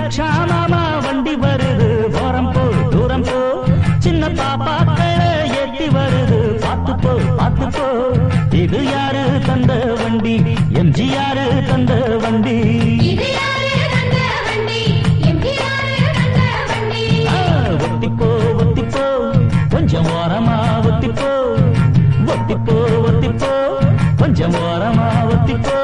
rickshaw மாமா வண்டி வருது ஓரம் போ தூரம் போ சின்ன பாப்பாக்களை ஏத்தி வருது பார்த்து போ பார்த்து போ இது யாரு தந்த வண்டி எம்ஜிஆர் தந்த வண்டி இது யாரு தந்த வண்டி எம்ஜிஆர் தந்த வண்டி ஆ, ஒத்திப்போ ஒத்திப்போ கொஞ்சம் ஓரமா ஒத்திப்போ ஒத்திப்போ ஒத்திப்போ கொஞ்சம் ஓரமா ஒத்திப்போ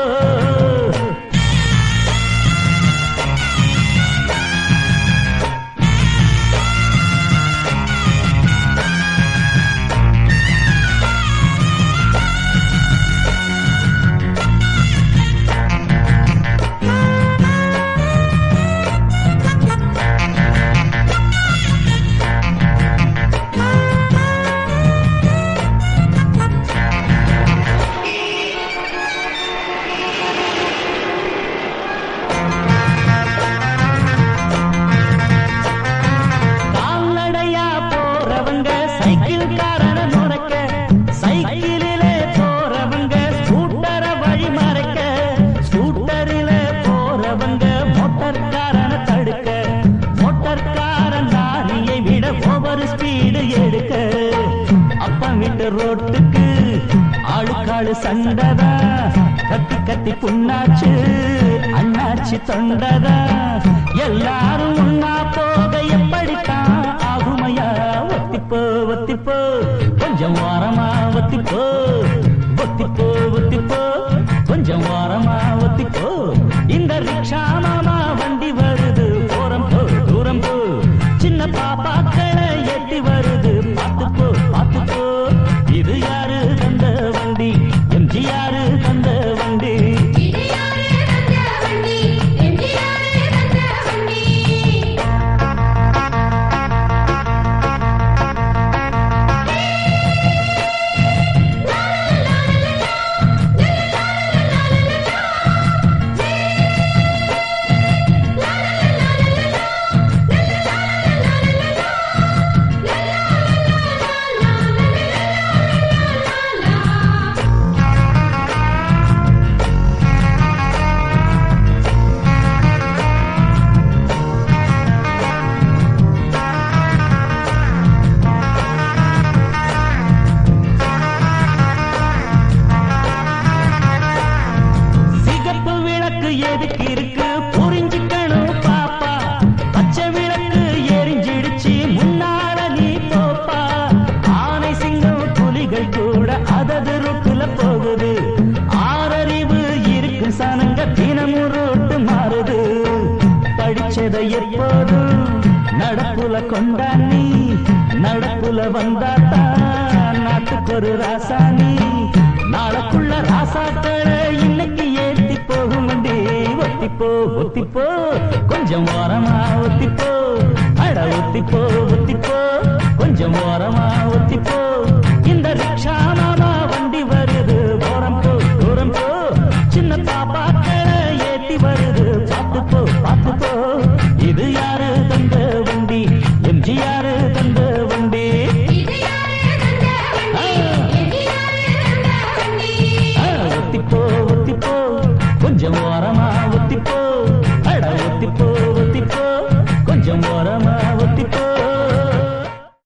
கால்நடையா போறவங்க சைக்கிள் காரன முறைக்க சைக்கிளிலே போறவங்க ஸ்கூட்டர வழி மறைக்க ஸ்கூட்டரிலே போறவங்க மோட்டார் காரன தடுக்க மோட்டார் காரன் லாரியை விட ஓவர் ஸ்பீடு எடுக்க அப்பா வீட்டு ரோட்டுக்கு ஆளுக்காளு சண்டதா கத்தி கத்தி புண்ணாச்சு அண்ணாச்சி தொண்டதா எல்லாரும் ஒன்னா போக எப்படித்தான் ஆகுமையா ஒத்திப்போ ஒத்திப்போ கொஞ்சம் ஓரமா ஒத்திப்போ ஒத்திப்போ ஒத்திப்போ கொஞ்சம் ஓரமா ஒத்திப்போ இந்த ரிக்ஷா மாமா வண்டி வருது ஓரம் போ தூரம் போ சின்ன பாப்பாக்களை எட்டி வருது பார்த்து போ பார்த்து போ இது யாரு தந்த வண்டி எம்ஜிஆர் தந்த வண்டி இது யாரு தந்த வண்டி எம்ஜிஆர் தந்த வண்டி சிகப்பு விளக்கு எதுக்கு இருக்கு புரிஞ்சுக்கணும் பாப்பா பச்சை விளக்கு எரிஞ்சிடுச்சு முன்னால நீ போப்பா ஆனை சிங்கம் புலிகள் கூட அதது ரூட்டுல போகுது ஆறறிவு இருக்கு சனங்க தினமும் ரூட்டு மாறுது படிச்சதை எப்போதும் நடப்புல கொண்டாண்ணி நடப்புல வந்தாத்தா நாட்டுக்கு ஒரு ராசாணி நாளைக்குள்ள ராசாக்களை இன்னைக்கு ஏத்தி போகும் வண்டி ஒத்திப்போ ஒத்திப்போ கொஞ்சம் ஓரமா ஒத்திப்போ அட ஒத்திப்போ ஒத்திப்போ கொஞ்சம் ஓரமா ஒத்திப்போ இந்த ரிக்ஷா மாமா வண்டி வருது ஓரம் போ தூரம் போ சின்ன பாப்பாக்களை ஏத்தி வருது பார்த்து போ பார்த்து போ இது யாரு தந்த வண்டி எம்ஜிஆர் தந்த வண்டி இது யாரு தந்த வண்டி எம்ஜிஆர் தந்த வண்டி ஆ, ஒத்திப்போ ஒத்திப்போ கொஞ்சம் ஓரமா ஒத்திப்போ அட ஒத்திப்போ ஒத்திப்போ கொஞ்சம் ஓரமா ஒத்திப்போ